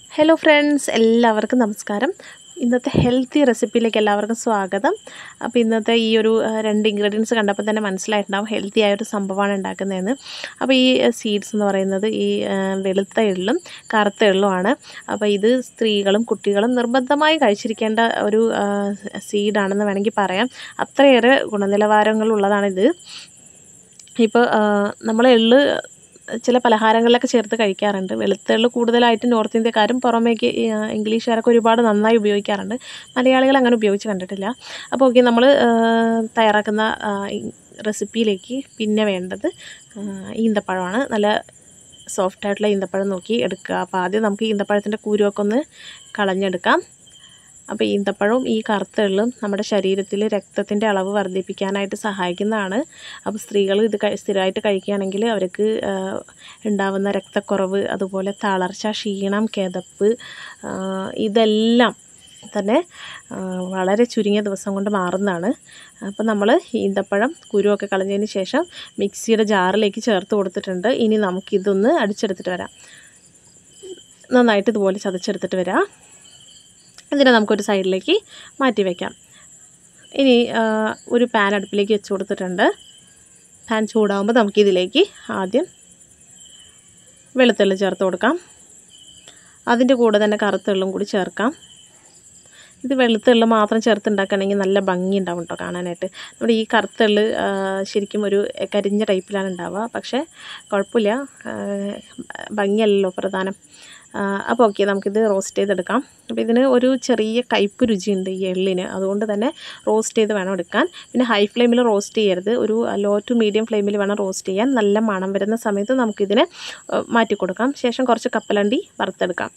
hello friends എല്ലാവർക്കും നമസ്കാരം ഇന്നത്തെ ഹെൽത്തി റെസിപ്പിയിലേക്ക് എല്ലാവർക്കും സ്വാഗതം അപ്പോൾ ഇന്നത്തെ ഈ ഒരു ആ, രണ്ട് ഇൻഗ്രീഡിയൻസ് കണ്ടപ്പോൾ തന്നെ മനസ്സിലായിട്ടുണ്ടാവും ഹെൽത്തി ആയൊരു സംഭവമാണ് ഉണ്ടാക്കുന്നതെന്ന് അപ്പോൾ ഈ സീഡ്സ് എന്ന് പറയുന്നത് ഈ ആ, വെളുത്ത എള്ളും കറുത്ത എള്ളുമാണ് അപ്പോൾ ഇത് സ്ത്രീകളും കുട്ടികളും നിർബന്ധമായി കഴിച്ചിരിക്കേണ്ട ഒരു ആ, സീഡാണെന്ന് വേണമെങ്കിൽ പറയാം അത്രയേറെ ഗുണനിലവാരങ്ങളുള്ളതാണിത് ഇപ്പോൾ നമ്മൾ എള്ള് ചില പലഹാരങ്ങളിലൊക്കെ ചേർത്ത് കഴിക്കാറുണ്ട് വെളുത്തുള്ളി കൂടുതലായിട്ട് നോർത്ത് ഇന്ത്യക്കാരും പുറമേക്ക് ഈ, ആ, ഇംഗ്ലീഷുകാരൊക്കെ ഒരുപാട് നന്നായി ഉപയോഗിക്കാറുണ്ട് മലയാളികൾ അങ്ങനെ ഉപയോഗിച്ച് കണ്ടിട്ടില്ല അപ്പോൾ ഓക്കെ നമ്മൾ തയ്യാറാക്കുന്ന ആ, ഈ റെസിപ്പിയിലേക്ക് പിന്നെ വേണ്ടത് ആ, ഈന്തപ്പഴമാണ് നല്ല സോഫ്റ്റ് ആയിട്ടുള്ള ഈന്തപ്പഴം നോക്കി എടുക്കുക അപ്പോൾ ആദ്യം നമുക്ക് ഈന്തപ്പഴത്തിൻ്റെ കുരുവൊക്കെ ഒന്ന് കളഞ്ഞെടുക്കാം അപ്പോൾ ഈന്തപ്പഴവും ഈ കറുത്ത എള്ളും നമ്മുടെ ശരീരത്തിൽ രക്തത്തിൻ്റെ അളവ് വർദ്ധിപ്പിക്കാനായിട്ട് സഹായിക്കുന്നതാണ് അപ്പോൾ സ്ത്രീകൾ ഇത് കഴി- സ്ഥിരമായിട്ട് കഴിക്കുകയാണെങ്കിൽ അവർക്ക് ആ, ഉണ്ടാവുന്ന രക്തക്കുറവ് അതുപോലെ തളർച്ച ക്ഷീണം കിതപ്പ് ആ, ഇതെല്ലാം തന്നെ ആ, വളരെ ചുരുങ്ങിയ ദിവസം കൊണ്ട് മാറുന്നതാണ് അപ്പോൾ നമ്മൾ ഈന്തപ്പഴം കുരുവൊക്കെ കളഞ്ഞതിന് ശേഷം മിക്സിയുടെ ജാറിലേക്ക് ചേർത്ത് കൊടുത്തിട്ടുണ്ട് ഇനി നമുക്കിതൊന്ന് അടിച്ചെടുത്തിട്ട് വരാം നന്നായിട്ട് ഇതുപോലെ ചതച്ചെടുത്തിട്ട് വരാം ഇതിനെ നമുക്കൊരു സൈഡിലേക്ക് മാറ്റി വയ്ക്കാം ഇനി ആ, ഒരു പാൻ അടുപ്പിലേക്ക് വെച്ച് കൊടുത്തിട്ടുണ്ട് പാൻ ചൂടാകുമ്പോൾ നമുക്കിതിലേക്ക് ആദ്യം വെളുത്തുള്ളി ചേർത്ത് കൊടുക്കാം അതിൻ്റെ കൂടെ തന്നെ കറുത്തുള്ളും കൂടി ചേർക്കാം ഇത് വെളുത്തുള്ളി മാത്രം ചേർത്ത് ഉണ്ടാക്കുകയാണെങ്കിൽ നല്ല ഭംഗി ഉണ്ടാവും കേട്ടോ കാണാനായിട്ട് നമ്മുടെ ഈ കറുത്തുള്ളി ആ, ശരിക്കും ഒരു കരിഞ്ഞ ടൈപ്പിലാണ് ഉണ്ടാവുക പക്ഷേ കുഴപ്പമില്ല ആ, ഭംഗിയല്ലല്ലോ പ്രധാനം ആ, അപ്പോൾ ഓക്കെ നമുക്കിത് റോസ്റ്റ് ചെയ്തെടുക്കാം അപ്പോൾ ഇതിന് ഒരു ചെറിയ കയ്പ്പ് രുചിയുണ്ട് ഈ എള്ളിന് അതുകൊണ്ട് തന്നെ റോസ്റ്റ് ചെയ്ത് വേണം എടുക്കാൻ പിന്നെ ഹൈ ഫ്ലെയിമിൽ റോസ്റ്റ് ചെയ്യരുത് ഒരു ലോ ടു മീഡിയം ഫ്ലെയിമിൽ വേണം റോസ്റ്റ് ചെയ്യാൻ നല്ല മണം വരുന്ന സമയത്ത് നമുക്കിതിനെ ആ, മാറ്റി കൊടുക്കാം ശേഷം കുറച്ച് കപ്പലണ്ടി വറുത്തെടുക്കാം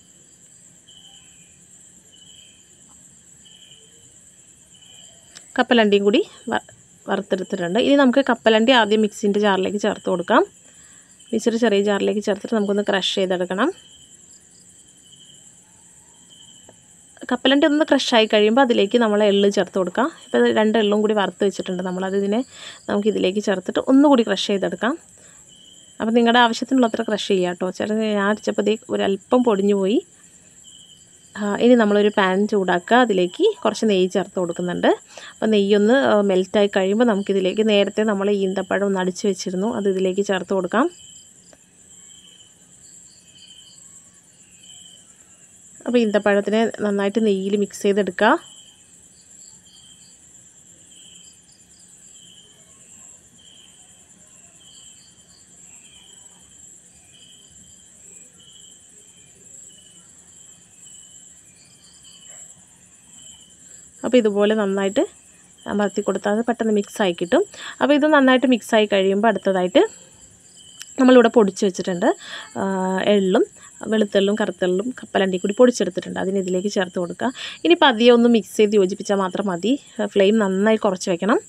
കപ്പലണ്ടിയും കൂടി വ- വറുത്തെടുത്തിട്ടുണ്ട് ഇനി നമുക്ക് കപ്പലണ്ടി ആദ്യം മിക്സിൻ്റെ ജാറിലേക്ക് ചേർത്ത് കൊടുക്കാം മിക്സിയുടെ ചെറിയ ജാറിലേക്ക് ചേർത്തിട്ട് നമുക്കൊന്ന് ക്രഷ് ചെയ്തെടുക്കണം കപ്പലണ്ടി ഒന്ന് ക്രഷായി കഴിയുമ്പോൾ അതിലേക്ക് നമ്മൾ എള്ള് ചേർത്ത് കൊടുക്കാം ഇപ്പോൾ ഇത് രണ്ട് എള്ളും കൂടി വറുത്ത് വെച്ചിട്ടുണ്ട് നമ്മളത് ഇതിനെ നമുക്ക് ഇതിലേക്ക് ചേർത്തിട്ട് ഒന്നുകൂടി ക്രഷ് ചെയ്തെടുക്കാം അപ്പോൾ നിങ്ങളുടെ ആവശ്യത്തിനുള്ളത്ര ക്രഷ് ചെയ്യാം കേട്ടോ ചില ഞാൻ അടിച്ചപ്പോൾ ഒരല്പം പൊടിഞ്ഞു പോയി ആ, ഇനി നമ്മളൊരു പാൻ ചൂടാക്കുക അതിലേക്ക് കുറച്ച് നെയ്യ് ചേർത്ത് കൊടുക്കുന്നുണ്ട് അപ്പോൾ നെയ്യൊന്ന് മെൽറ്റായി കഴിയുമ്പോൾ നമുക്കിതിലേക്ക് നേരത്തെ നമ്മൾ ഈന്തപ്പഴം ഒന്ന് അടിച്ച് വെച്ചിരുന്നു അത് ഇതിലേക്ക് ചേർത്ത് കൊടുക്കാം അപ്പോൾ ഈന്തപ്പഴത്തിനെ നന്നായിട്ട് നെയ്യിൽ മിക്സ് ചെയ്തെടുക്കുക അപ്പോൾ ഇതുപോലെ നന്നായിട്ട് അമർത്തി കൊടുത്താൽ അത് പെട്ടെന്ന് മിക്സ് ആയി കിട്ടും അപ്പോൾ ഇത് നന്നായിട്ട് മിക്സ് ആയി കഴിയുമ്പോൾ അടുത്തതായിട്ട് നമ്മളിവിടെ പൊടിച്ച് വെച്ചിട്ടുണ്ട് ആ, എള്ളും വെളുത്തെള്ളും കറുത്തെള്ളും കപ്പലണ്ടി കൂടി പൊടിച്ചെടുത്തിട്ടുണ്ട് അതിന് ഇതിലേക്ക് ചേർത്ത് കൊടുക്കുക ഇനി പതിയെ ഒന്ന് മിക്സ് ചെയ്ത് യോജിപ്പിച്ചാൽ മാത്രം മതി ഫ്ലെയിം നന്നായി കുറച്ച് വെക്കണം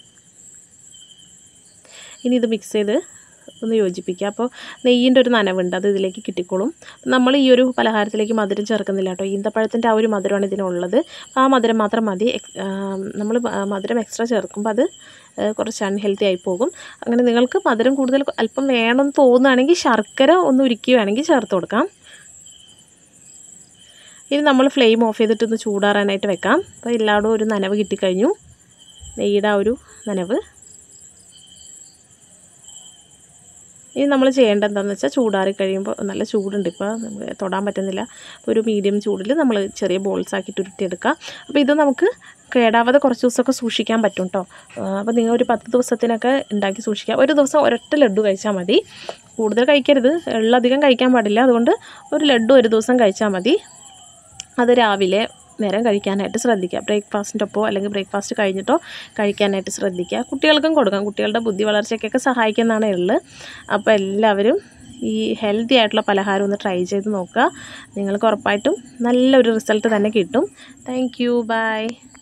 ഇനി ഇത് മിക്സ് ചെയ്ത് ഒന്ന് യോജിപ്പിക്കുക അപ്പോൾ നെയ്യിൻ്റെ ഒരു നനവുണ്ട് അത് ഇതിലേക്ക് കിട്ടിക്കോളും നമ്മൾ ഈ ഒരു പലഹാരത്തിലേക്ക് മധുരം ചേർക്കുന്നില്ല കേട്ടോ ഈന്തപ്പഴത്തിൻ്റെ ആ ഒരു മധുരമാണ് ഇതിനുള്ളത് ആ മധുരം മാത്രം മതി നമ്മൾ മധുരം എക്സ്ട്രാ ചേർക്കുമ്പോൾ അത് ആ, കുറച്ച് അൺഹെൽത്തി ആയി പോകും അങ്ങനെ നിങ്ങൾക്ക് മധുരം കൂടുതൽ അല്പം വേണമെന്ന് തോന്നുകയാണെങ്കിൽ ശർക്കര ഒന്ന് ഉരുക്കി വേണമെങ്കിൽ ചേർത്ത് കൊടുക്കാം ഇനി നമ്മൾ ഫ്ലെയിം ഓഫ് ചെയ്തിട്ടൊന്ന് ചൂടാറാനായിട്ട് വെക്കാം അപ്പോൾ എല്ലായിടും ഒരു നനവ് കിട്ടിക്കഴിഞ്ഞു നെയ്യുടെ ആ ഒരു നനവ് ഇനി നമ്മൾ ചെയ്യേണ്ടത് എന്താണെന്ന് വെച്ചാൽ ചൂടാറി കഴിയുമ്പോൾ നല്ല ചൂടുണ്ട് ഇപ്പോൾ നമുക്ക് തൊടാൻ പറ്റുന്നില്ല അപ്പോൾ ഒരു മീഡിയം ചൂടിൽ നമ്മൾ ചെറിയ ബോൾസ് ആക്കിയിട്ട് ഉരുട്ടിയെടുക്കുക അപ്പോൾ ഇത് നമുക്ക് കേടാവാതെ കുറച്ച് ദിവസമൊക്കെ സൂക്ഷിക്കാൻ പറ്റും കേട്ടോ അപ്പോൾ നിങ്ങൾ ഒരു പത്ത് ദിവസത്തിനൊക്കെ ഉണ്ടാക്കി സൂക്ഷിക്കുക ഒരു ദിവസം ഒരൊറ്റ ലഡു കഴിച്ചാൽ മതി കൂടുതൽ കഴിക്കരുത് എള്ളധികം കഴിക്കാൻ പാടില്ല അതുകൊണ്ട് ഒരു ലഡു ഒരു ദിവസം കഴിച്ചാൽ മതി അത് രാവിലെ നേരം കഴിക്കാനായിട്ട് ശ്രദ്ധിക്കുക ബ്രേക്ക്ഫാസ്റ്റിൻ്റെ ഒപ്പോ അല്ലെങ്കിൽ ബ്രേക്ക്ഫാസ്റ്റ് കഴിഞ്ഞിട്ടോ കഴിക്കാനായിട്ട് ശ്രദ്ധിക്കുക കുട്ടികൾക്കും കൊടുക്കാം കുട്ടികളുടെ ബുദ്ധി വളർച്ചയ്ക്കൊക്കെ സഹായിക്കുന്നതാണ് എള്ള് അപ്പോൾ എല്ലാവരും ഈ ഹെൽത്തി ആയിട്ടുള്ള പലഹാരം ഒന്ന് ട്രൈ ചെയ്ത് നോക്കുക നിങ്ങൾക്ക് ഉറപ്പായിട്ടും നല്ലൊരു റിസൾട്ട് തന്നെ കിട്ടും താങ്ക് യു ബൈ